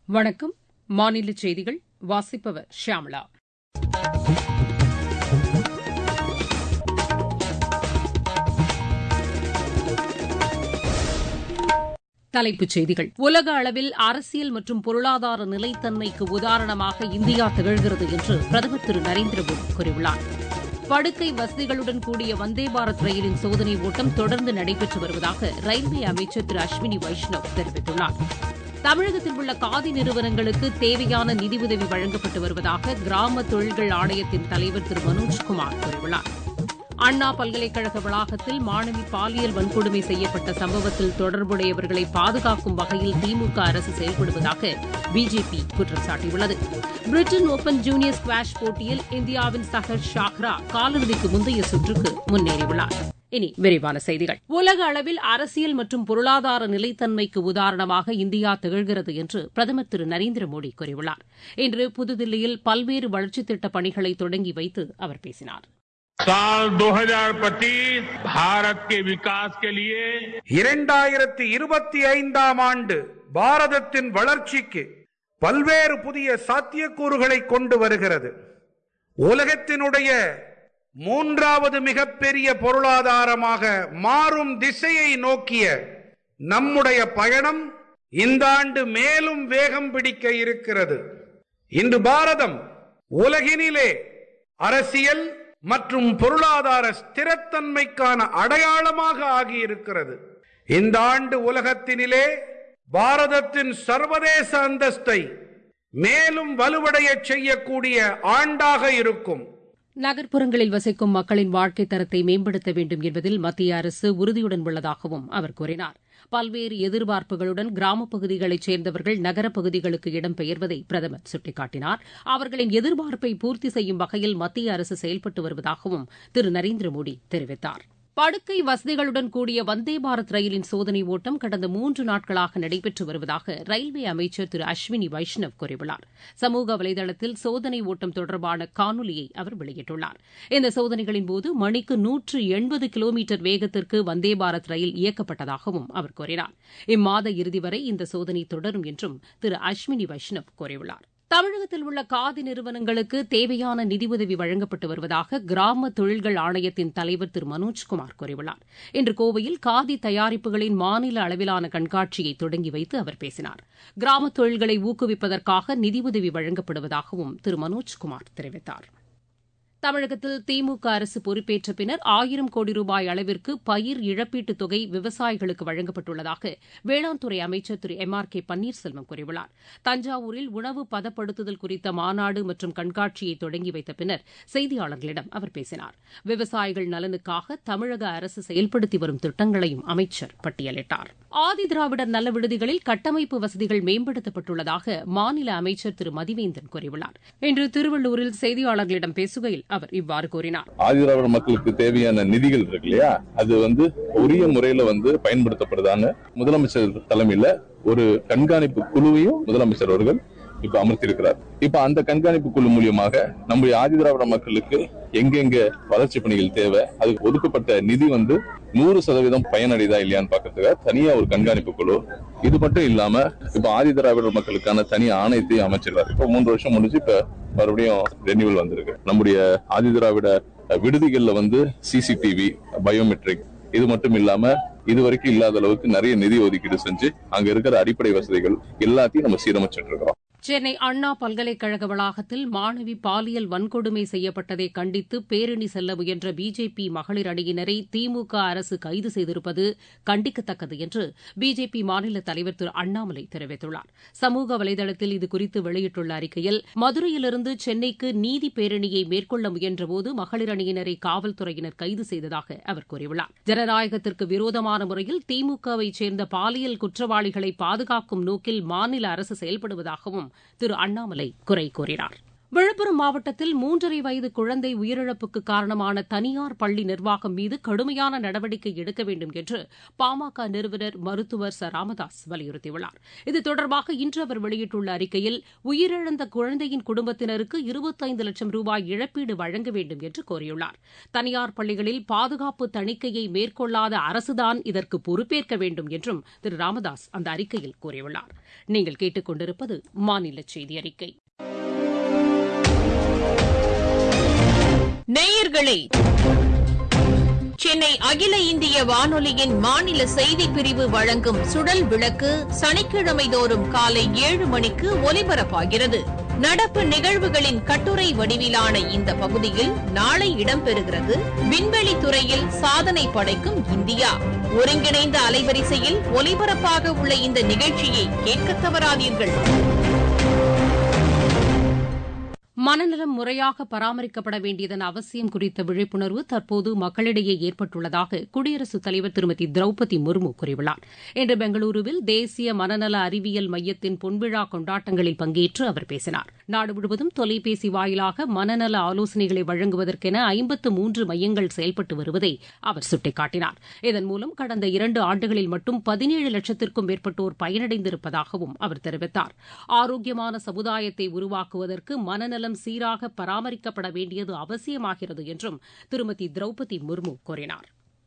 வணக்கம் மாநில செய்திகள் வாசிப்பவர் ஷியாமளா தலைப்புச் செய்திகள் உலக அளவில் அரசியல் மற்றும் பொருளாதார நிலைத்தன்மைக்கு உதாரணமாக இந்தியா திகழ்கிறது என்று பிரதமர் திரு நரேந்திர மோடி கூறியுள்ளார் படுக்கை வசதிகளுடன் கூடிய வந்தே பாரத் ரயிலின் சோதனை ஓட்டம் தொடர்ந்து நடைபெற்று வருவதாக ரயில்வே அமைச்சர் திரு அஸ்வினி வைஷ்ணவ் தெரிவித்துள்ளார் தமிழகத்தில் உள்ள காதி நிறுவனங்களுக்கு தேவையான நிதியுதவி வழங்கப்பட்டு வருவதாக கிராம தொழில்கள் ஆணையத்தின் தலைவர் திரு மனோஜ்குமார் கூறியுள்ளார் அண்ணா பல்கலைக்கழக வளாகத்தில் மாணவி பாலியல் வன்கொடுமை செய்யப்பட்ட சம்பவத்தில் தொடர்புடையவர்களை பாதுகாக்கும் வகையில் திமுக அரசு செயல்படுவதாக பிஜேபி குற்றம் சாட்டியுள்ளது பிரிட்டன் ஓபன் ஜூனியர் ஸ்குவாஷ் போட்டியில் இந்தியாவின் சஹர் ஷாக்ரா காலிறுதிக்கு முந்தைய சுற்றுக்கு முன்னேறியுள்ளார் இனி விரிவான செய்திகள் உலக அளவில் அரசியல் மற்றும் பொருளாதார நிலைத்தன்மைக்கு உதாரணமாக இந்தியா திகழ்கிறது என்று பிரதமர் திரு நரேந்திர மோடி கூறியுள்ளார் இன்று புதுதில்லியில் பல்வேறு வளர்ச்சித் திட்டப் பணிகளை தொடங்கி வைத்து அவர் பேசினார் साल 2025 भारत के विकास के लिए இரண்டாயிரத்தி இருபத்தி ஐந்தாம் ஆண்டு பாரதத்தின் வளர்ச்சிக்கு பல்வேறு புதிய சாத்தியக்கூறுகளை கொண்டு வருகிறது உலகத்தினுடைய மூன்றாவது மிகப்பெரிய பொருளாதாரமாக மாறும் திசையை நோக்கிய நம்முடைய பயணம் இந்த ஆண்டு மேலும் வேகம் பிடிக்க இருக்கிறது இன்று பாரதம் உலகினிலே அரசியல் மற்றும் பொருளாதார ஸ்திரத்தன்மைக்கான அடையாளமாக ஆகியிருக்கிறது இந்த ஆண்டு உலகத்தினிலே பாரதத்தின் சர்வதேச அந்தஸ்தை மேலும் வலுவடைய செய்யக்கூடிய ஆண்டாக இருக்கும் நகர்ப்புறங்களில் வசிக்கும் மக்களின் வாழ்க்கைத் தரத்தை மேம்படுத்த வேண்டும் என்பதில் மத்திய அரசு உறுதியுடன் உள்ளதாகவும் அவர் கூறினார் பல்வேறு எதிர்பார்ப்புகளுடன் கிராமப் பகுதிகளைச் சேர்ந்தவர்கள் நகரப் பகுதிகளுக்கு இடம்பெயர்வதை பிரதமர் சுட்டிக்காட்டினார் அவர்களின் எதிர்பார்ப்பை பூர்த்தி செய்யும் வகையில் மத்திய அரசு செயல்பட்டு வருவதாகவும் திரு நரேந்திர மோடி தெரிவித்தார் படுக்கை வசதிகளுடன் கூடிய வந்தே பாரத் ரயிலின் சோதனை ஓட்டம் கடந்த மூன்று நாட்களாக நடைபெற்று வருவதாக ரயில்வே அமைச்சர் திரு அஸ்வினி வைஷ்ணவ் கூறியுள்ளார் சமூக வலைதளத்தில் சோதனை ஓட்டம் தொடர்பான காணொலியை அவர் வெளியிட்டுள்ளார் இந்த சோதனைகளின்போது மணிக்கு நூற்று எண்பது கிலோமீட்டர் வேகத்திற்கு வந்தே பாரத் ரயில் இயக்கப்பட்டதாகவும் அவர் கூறினார் இம்மாத இறுதி வரை இந்த சோதனை தொடரும் என்றும் திரு அஸ்வினி வைஷ்ணவ் கூறியுள்ளார் தமிழகத்தில் உள்ள காதி நிறுவனங்களுக்கு தேவையான நிதியுதவி வழங்கப்பட்டு வருவதாக கிராம தொழில்கள் ஆணையத்தின் தலைவர் திரு மனோஜ்குமார் கூறியுள்ளார் இன்று கோவையில் காதி தயாரிப்புகளின் மாநில அளவிலான கண்காட்சியை தொடங்கி வைத்து அவர் பேசினார் கிராம தொழில்களை ஊக்குவிப்பதற்காக நிதியுதவி வழங்கப்படுவதாகவும் திரு மனோஜ்குமார் தெரிவித்தார் தமிழகத்தில் திமுக அரசு பொறுப்பேற்ற பின்னர் ஆயிரம் கோடி ரூபாய் அளவிற்கு பயிர் இழப்பீட்டுத் தொகை விவசாயிகளுக்கு வழங்கப்பட்டுள்ளதாக வேளாண் துறை அமைச்சர் Thiru M R K Panneerselvam கூறியுள்ளார் தஞ்சாவூரில் உணவு பதப்படுத்துதல் குறித்த மாநாடு மற்றும் கண்காட்சியை தொடங்கி வைத்த பின்னர் செய்தியாளர்களிடம் அவர் பேசினார் விவசாயிகள் நலனுக்காக தமிழக அரசு செயல்படுத்தி வரும் திட்டங்களையும் அமைச்சர் பட்டியலிட்டார் ஆதி திராவிடர் நல விடுதிகளில் கட்டமைப்பு வசதிகள் மேம்படுத்தப்பட்டுள்ளதாக மாநில அமைச்சர் திரு மதிவேந்தன் கூறியுள்ளார் இன்று திருவள்ளூரில் செய்தியாளர்களிடம் பேசுகையில் அவர் இவ்வாறு கூறினார் ஆதிதிராவிட மக்களுக்கு தேவையான நிதிகள் இருக்கு இல்லையா அது வந்து உரிய முறையில வந்து பயன்படுத்தப்படுதான்னு முதலமைச்சர் தலைமையில ஒரு கண்காணிப்பு குழுவையும் முதலமைச்சர் அவர்கள் இப்ப அமர்த்தியிருக்கிறார் இப்ப அந்த கண்காணிப்பு குழு மூலியமாக நம்முடைய ஆதிதிராவிட மக்களுக்கு எங்கெங்க வளர்ச்சி பணிகள் தேவை அதுக்கு ஒதுக்கப்பட்ட நிதி வந்து நூறு சதவீதம் பயனடைதா இல்லையான்னு பாக்கிறதுக்காக தனியா ஒரு கண்காணிப்பு குழு இது மட்டும் இல்லாம இப்ப ஆதிதிராவிடர் மக்களுக்கான தனி ஆணையத்தையும் அமைச்சிருக்காரு இப்ப மூன்று வருஷம் முடிஞ்சு இப்ப மறுபடியும் ரெனியூவல் வந்திருக்கு நம்முடைய ஆதிதிராவிட விடுதிகள்ல வந்து சிசிடிவி பயோமெட்ரிக் இது மட்டும் இல்லாம இது வரைக்கும் இல்லாத அளவுக்கு நிறைய நிதி ஒதுக்கீடு செஞ்சு அங்க இருக்கிற அடிப்படை வசதிகள் எல்லாத்தையும் நம்ம சீரமைச்சிட்டு இருக்கிறோம் சென்னை அண்ணா பல்கலைக்கழக வளாகத்தில் மாணவி பாலியல் வன்கொடுமை செய்யப்பட்டதை கண்டித்து பேரணி செல்ல முயன்ற பிஜேபி மகளிர் அணியினரை திமுக அரசு கைது செய்திருப்பது கண்டிக்கத்தக்கது என்று பிஜேபி மாநில தலைவர் திரு அண்ணாமலை தெரிவித்துள்ளார் சமூக வலைதளத்தில் இதுகுறித்து வெளியிட்டுள்ள அறிக்கையில் மதுரையிலிருந்து சென்னைக்கு நீதி பேரணியை மேற்கொள்ள முயன்றபோது மகளிர் அணியினரை காவல்துறையினர் கைது செய்ததாக அவர் கூறியுள்ளார் ஜனநாயகத்திற்கு விரோதமான முறையில் திமுகவை சேர்ந்த பாலியல் குற்றவாளிகளை பாதுகாக்கும் நோக்கில் மாநில அரசு செயல்படுவதாகவும் திரு அண்ணாமலை குறை கூறினார் விழுப்புரம் மாவட்டத்தில் மூன்றரை வயது குழந்தை உயிரிழப்புக்கு காரணமான தனியார் பள்ளி நிர்வாகம் மீது கடுமையான நடவடிக்கை எடுக்க வேண்டும் என்று பாமக நிறுவனர் மருத்துவர் ச ராமதாஸ் வலியுறுத்தியுள்ளார் இது தொடர்பாக இன்று அவர் வெளியிட்டுள்ள அறிக்கையில் உயிரிழந்த குழந்தையின் குடும்பத்தினருக்கு இருபத்தைந்து லட்சம் ரூபாய் இழப்பீடு வழங்க வேண்டும் என்று கோரியுள்ளார் தனியார் பள்ளிகளில் பாதுகாப்பு தணிக்கையை மேற்கொள்ளாத அரசுதான் இதற்கு பொறுப்பேற்க வேண்டும் என்றும் திரு ராமதாஸ் அந்த அறிக்கையில் கூறியுள்ளார் நீங்கள் கேட்டுக் கொண்டிருப்பது மாநில செய்தி அறிக்கை நேயர்களே சென்னை அகில இந்திய வானொலியின் மாநில செய்திப் பிரிவு வழங்கும் சுடல் விளக்கு சனிக்கிழமை தோறும் காலை ஏழு மணிக்கு ஒலிபரப்பாகிறது நடப்பு நிகழ்வுகளின் கட்டுரை வடிவிலான இந்த பகுதியில் நாளை இடம்பெறுகிறது விண்வெளி துறையில் சாதனை படைக்கும் இந்தியா ஒருங்கிணைந்த அலைவரிசையில் ஒலிபரப்பாக உள்ள இந்த நிகழ்ச்சியை கேட்க தவறாதீர்கள் மனநலம் முறையாக பராமரிக்கப்பட வேண்டியதன் அவசியம் குறித்த விழிப்புணர்வு தற்போது மக்களிடையே ஏற்பட்டுள்ளதாக குடியரசுத் தலைவர் திருமதி திரௌபதி முர்மு கூறியுள்ளார் இன்று பெங்களூருவில் தேசிய மனநல அறிவியல் மையத்தின் பொன்விழா கொண்டாட்டங்களில் பங்கேற்று அவர் பேசினார் நாடு முழுவதும் தொலைபேசி வாயிலாக மனநல ஆலோசனைகளை வழங்குவதற்கென ஐம்பத்து மூன்று மையங்கள் செயல்பட்டு வருவதை அவர் சுட்டிக்காட்டினார் இதன் மூலம் கடந்த இரண்டு ஆண்டுகளில் மட்டும் பதினேழு லட்சத்திற்கும் மேற்பட்டோர் பயனடைந்திருப்பதாகவும் அவர் தெரிவித்தார் ஆரோக்கியமான சமுதாயத்தை உருவாக்குவதற்கு மனநல நலம் சீராக பராமரிக்கப்பட வேண்டியது அவசியமாகிறது என்றும் திருமதி திரௌபதி முர்மு கூறினார்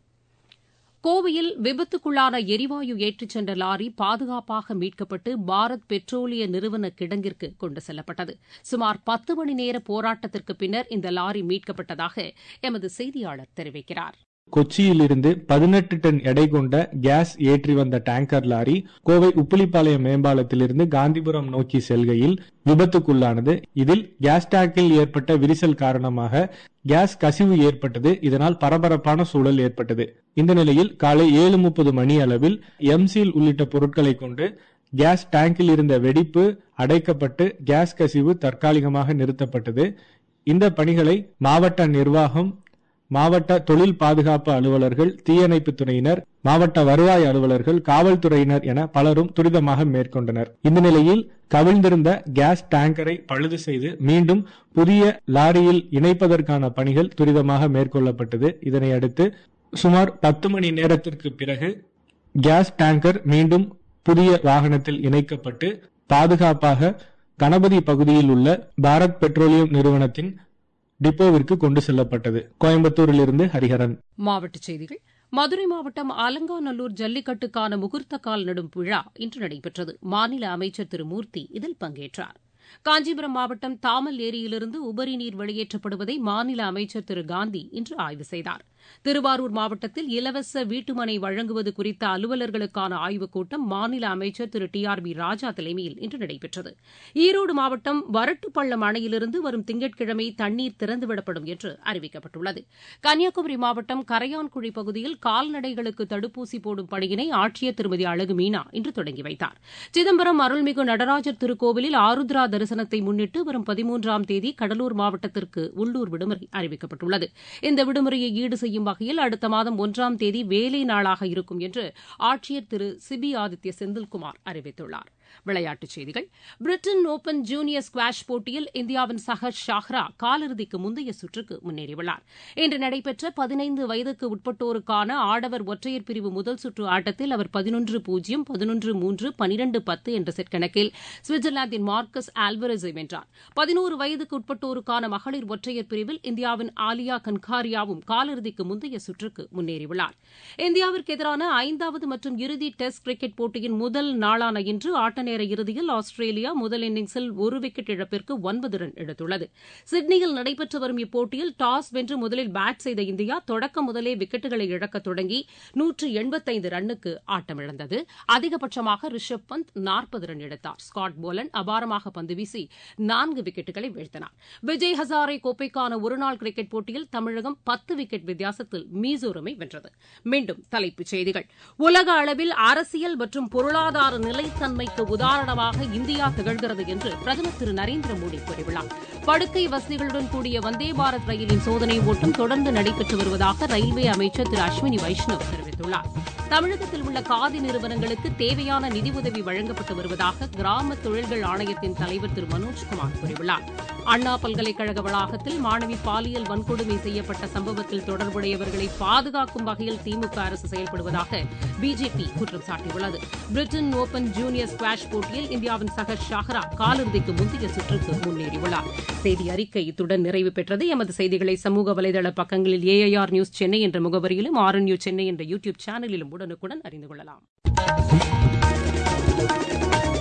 கோவையில் விபத்துக்குள்ளான எரிவாயு ஏற்றிச் சென்ற லாரி பாதுகாப்பாக மீட்கப்பட்டு பாரத் பெட்ரோலிய நிறுவன கிடங்கிற்கு கொண்டு செல்லப்பட்டது சுமார் பத்து மணி நேர போராட்டத்திற்கு பின்னர் இந்த லாரி மீட்கப்பட்டதாக எமது செய்தியாளர் தெரிவிக்கிறார் கொச்சியிலிருந்து பதினெட்டு டன் எடை கொண்ட கேஸ் ஏற்றி வந்த டேங்கர் லாரி கோவை உப்பிலிப்பாளையம் மேம்பாலத்திலிருந்து காந்திபுரம் நோக்கி செல்கையில் விபத்துக்குள்ளானது இதில் கேஸ் டேங்கில் ஏற்பட்ட விரிசல் காரணமாக கேஸ் கசிவு ஏற்பட்டது இதனால் பரபரப்பான சூழல் ஏற்பட்டது இந்த நிலையில் காலை ஏழு முப்பது மணி அளவில் எம்சீல் உள்ளிட்ட பொருட்களை கொண்டு கேஸ் டேங்கில் இருந்த வெடிப்பு அடைக்கப்பட்டு கேஸ் கசிவு தற்காலிகமாக நிறுத்தப்பட்டது இந்த பணிகளை மாவட்ட நிர்வாகம் மாவட்ட தொழில் பாதுகாப்பு அலுவலர்கள் தீயணைப்பு துறையினர் மாவட்ட வருவாய் அலுவலர்கள் காவல்துறையினர் என பலரும் துரிதமாக மேற்கொண்டனர் இந்த நிலையில் கவிழ்ந்திருந்த கேஸ் டேங்கரை பழுது செய்து மீண்டும் புதிய லாரியில் இணைப்பதற்கான பணிகள் துரிதமாக மேற்கொள்ளப்பட்டது இதனை அடுத்து சுமார் பத்து மணி நேரத்திற்கு பிறகு கேஸ் டேங்கர் மீண்டும் புதிய வாகனத்தில் இணைக்கப்பட்டு பாதுகாப்பாக கணபதி பகுதியில் உள்ள பாரத் பெட்ரோலியம் நிறுவனத்தின் டிப்போவிற்கு கொண்டு செல்லப்பட்டது கோயம்புத்தூரிலிருந்து ஹரிஹரன் மாவட்டச் செய்திகள் மதுரை மாவட்டம் அலங்காநல்லூர் ஜல்லிக்கட்டுக்கான முகூர்த்த கால் நடும் விழா இன்று நடைபெற்றது மாநில அமைச்சர் திரு மூர்த்தி இதில் பங்கேற்றார் காஞ்சிபுரம் மாவட்டம் தாமல் ஏரியிலிருந்து உபரி நீர் வெளியேற்றப்படுவதை மாநில அமைச்சர் திரு காந்தி இன்று ஆய்வு செய்தார் திருவாரூர் மாவட்டத்தில் இலவச வீட்டுமனை வழங்குவது குறித்த அலுவலர்களுக்கான ஆய்வுக் கூட்டம் மாநில அமைச்சர் Thiru T R B Raja தலைமையில் இன்று நடைபெற்றது ஈரோடு மாவட்டம் வரட்டுப்பள்ளம் அணையிலிருந்து வரும் திங்கட்கிழமை தண்ணீர் திறந்துவிடப்படும் என்று அறிவிக்கப்பட்டுள்ளது கன்னியாகுமரி மாவட்டம் கரையான்குழி பகுதியில் கால்நடைகளுக்கு தடுப்பூசி போடும் பணியினை ஆட்சியர் திருமதி அழகு மீனா இன்று தொடங்கி வைத்தார் சிதம்பரம் அருள்மிகு நடராஜர் திருக்கோவிலில் ஆருத்ரா தரிசனத்தை முன்னிட்டு வரும் பதிமூன்றாம் தேதி கடலூர் மாவட்டத்திற்கு உள்ளூர் விடுமுறை அறிவிக்கப்பட்டுள்ளது இந்த விடுமுறையை ஈடு செய்யும் வகையில் அடுத்த மாதம் ஒன்றாம் தேதி வேலை நாளாக இருக்கும் என்று ஆட்சியர் திரு சிபி ஆதித்ய செந்தில்குமார் அறிவித்துள்ளார் விளையாட்டுச் செய்திகள் பிரிட்டன் ஓபன் ஜூனியர் ஸ்குவாஷ் போட்டியில் இந்தியாவின் சஹர் ஷாஹ்ரா காலிறுதிக்கு முந்தைய சுற்றுக்கு முன்னேறியுள்ளார் இன்று நடைபெற்ற பதினைந்து வயதுக்கு உட்பட்டோருக்கான ஆடவர் ஒற்றையர் பிரிவு முதல் சுற்று ஆட்டத்தில் அவர் பதினொன்று பூஜ்ஜியம் பதினொன்று மூன்று பனிரெண்டு பத்து என்ற செட் கணக்கில் சுவிட்சர்லாந்தின் மார்க்கஸ் ஆல்வரஸை வென்றார் பதினோரு வயதுக்கு உட்பட்டோருக்கான மகளிர் ஒற்றையர் பிரிவில் இந்தியாவின் ஆலியா கன்காரியாவும் காலிறுதிக்கு முந்தைய சுற்றுக்கு முன்னேறியுள்ளார் இந்தியாவிற்கு எதிரான ஐந்தாவது மற்றும் இறுதி டெஸ்ட் கிரிக்கெட் போட்டியின் முதல் நாளான இன்று ஆட்ட நேர இறுதியில் ஆஸ்திரேலியா முதல் இன்னிங்ஸில் ஒரு விக்கெட் இழப்பிற்கு ஒன்பது ரன் எடுத்துள்ளது சிட்னியில் நடைபெற்று வரும் இப்போட்டியில் டாஸ் வென்று முதலில் பேட் செய்த இந்தியா தொடக்க முதலே விக்கெட்டுகளை இழக்க தொடங்கி நூற்று எண்பத்தைந்து ரன்னுக்கு ஆட்டமிழந்தது அதிகபட்சமாக ரிஷப் பந்த் நாற்பது ரன் எடுத்தார் ஸ்காட் போலன் அபாரமாக பந்து வீசி நான்கு விக்கெட்டுகளை வீழ்த்தினார் விஜய் ஹசாரே கோப்பைக்கான ஒருநாள் கிரிக்கெட் போட்டியில் தமிழகம் பத்து விக்கெட் வித்தியாசத்தில் மீசோரமை வென்றது மீண்டும் தலைப்புச் செய்திகள் உலக அளவில் அரசியல் மற்றும் பொருளாதார நிலைத்தன்மைக்கு உதாரணமாக இந்தியா திகழ்கிறது என்று பிரதமர் திரு நரேந்திர மோடி கூறியுள்ளார் படுக்கை வசதிகளுடன் கூடிய வந்தே பாரத் ரயிலின் சோதனை ஓட்டம் தொடர்ந்து நடைபெற்று வருவதாக ரயில்வே அமைச்சர் திரு அஸ்வினி வைஷ்ணவ் தெரிவித்துள்ளார் தமிழகத்தில் உள்ள காதி நிறுவனங்களுக்கு தேவையான நிதியுதவி வழங்கப்பட்டு வருவதாக கிராம தொழில்கள் ஆணையத்தின் தலைவர் திரு மனோஜ்குமார் கூறியுள்ளார் அண்ணா பல்கலைக்கழக வளாகத்தில் மாணவி பாலியல் வன்கொடுமை செய்யப்பட்ட சம்பவத்தில் தொடர்புடையவர்களை பாதுகாக்கும் வகையில் திமுக அரசு செயல்படுவதாக பிஜேபி குற்றம் சாட்டியுள்ளது பிரிட்டன் ஓபன் ஜூனியர் ஸ்குவாஷ் போட்டியில் இந்தியாவின் சகர் ஷாஹரா காலிறுதிக்கு முந்தைய சுற்றுக்கு முன்னேறியுள்ளார் செய்தி அறிக்கை இத்துடன் நிறைவு பெற்றது எமது செய்திகளை சமூக வலைதள பக்கங்களில் ஏஐஆர் நியூஸ் சென்னை என்ற முகவரியிலும் ஆர் நியூஸ் சென்னை என்ற யூடியூப் சேனலிலும் உடனுக்குடன் அறிந்து கொள்ளலாம்